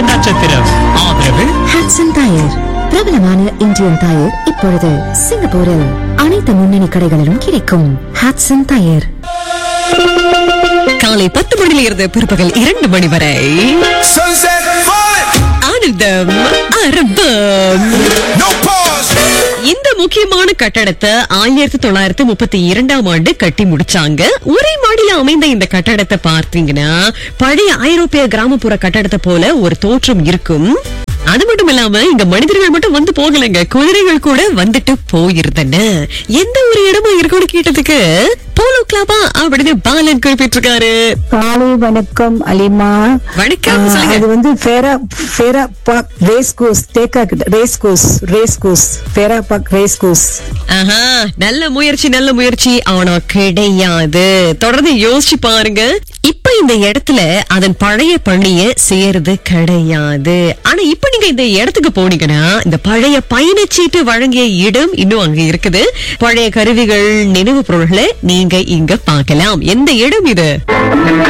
நட்சத்திரம் ஆதரவு ஹாட்சன் டயர் பிரபலமான இந்தியன் டயர் இப்பொழுது சிங்கப்பூரில் அனைத்து முன்னணி கடைகளிலும் கிடைக்கும் ஹாட்சன் டயர் காலை பத்து மணியில இருந்து பிற்பகல் இரண்டு மணி வரை Sunset falling, ஆனந்தம் அரபம் no pause. இந்த முக்கியமான கட்டடத்தை ஆயிரத்தி தொள்ளாயிரத்தி முப்பத்தி இரண்டாம் ஆண்டு கட்டி முடிச்சாங்க ஒரே மாடியில அமைந்த இந்த கட்டடத்தை பார்த்தீங்கன்னா பழைய ஐரோப்பிய கிராமப்புற கட்டடத்தை போல ஒரு தோற்றம் இருக்கும் அது மட்டும் இல்லாம இங்க மனிதர்கள் மட்டும் வந்து போகலைங்க குதிரைகள் கூட வந்துட்டு போயிருந்தன எந்த ஒரு இடமா இருக்கும்னு கேட்டதுக்கு போலோ கிளப்பா அப்படின்னு பாலன் குறிப்பிட்டிருக்காரு காலை வணக்கம் அலிமா வணக்கம், ஆ, சொல்லுங்க. அது வந்து ஃபேரா ஃபேரா பாக் ரேஸ் கோர்ஸ் தேக்கா கிட்ட race course race course Farrer Park race course ஆஹா நல்ல முயற்சி நல்ல முயற்சி ஆனா கிடையாது தொடர்ந்து யோசிச்சு பாருங்க இப்ப இந்த இடத்துல அதன் பழைய பள்ளிய சேருது கிடையாது ஆனா இப்ப நீங்க இந்த இடத்துக்கு போனீங்கன்னா இந்த பழைய பயணச்சீட்டு வழங்கிய இடம் இன்னும் அங்க இருக்குது பழைய கருவிகள் நினைவு பொருள்களை நீங்க இங்க பார்க்கலாம் எந்த இடம் இது